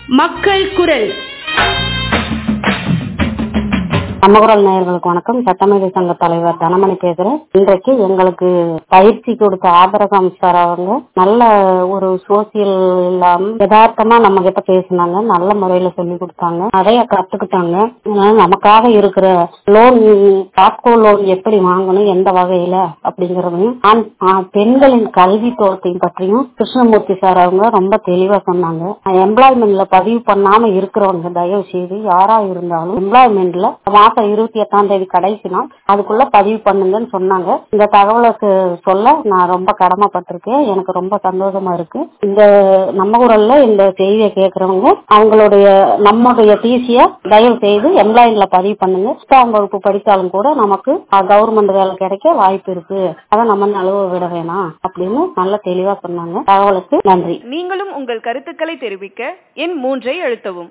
மக்கள் குரல் சமகுரல் நேயர்களுக்கு வணக்கம் சட்டமேதை சங்க தலைவர் தனமணி பேசுறேன் இன்றைக்கு எங்களுக்கு பயிற்சி கொடுத்த ஆபரகம் சார் அவங்க நல்ல ஒரு சோசியல் இல்லாம யதார்த்தமா நம்ம கிட்ட பேசினாங்க நல்ல முறையில சொல்லி கொடுத்தாங்க நிறைய கத்துக்கிட்டாங்க அதனால நமக்காக இருக்கிற லோன் டாப்கோ லோன் எப்படி வாங்கணும் எந்த வகையில அப்படிங்கறதையும் ஆண்- ஆ, பெண்களின் கல்வி தோட்டத்தையும் பற்றியும் கிருஷ்ணமூர்த்தி சார் அவங்க ரொம்ப தெளிவா சொன்னாங்க எம்ப்ளாய்மெண்ட்ல பதிவு பண்ணாம இருக்கிறவங்க தயவு செய்து யாரா இருந்தாலும் எம்ப்ளாய்மெண்ட்ல மாசம் இருபத்தி எட்டாம் தேதி கடைசி நாள் அதுக்குள்ள பதிவு பண்ணுங்கன்னு சொன்னாங்க இந்த தகவலுக்கு சொல்ல நான் ரொம்ப கடமைப்பட்டிருக்கேன் எனக்கு ரொம்ப சந்தோஷமா இருக்கு இந்த நம்ம ஊரல்ல இந்த செய்தியை கேட்கறவங்க அவங்களுடைய நம்முடைய டிசிய தயவு செய்து எம்ப்ளாய்மெண்ட்ல பதிவு பண்ணுங்க எட்டாம் வகுப்பு படித்தாலும் கூட நமக்கு கவர்மெண்ட் வேலை கிடைக்க வாய்ப்பு இருக்கு அதை நம்ம நழுவ விட வேணாம் அப்படின்னு நல்ல தெளிவா சொன்னாங்க தகவலுக்கு நன்றி நீங்களும் உங்கள் கருத்துக்களை தெரிவிக்க எண் மூன்றை அழுத்தவும்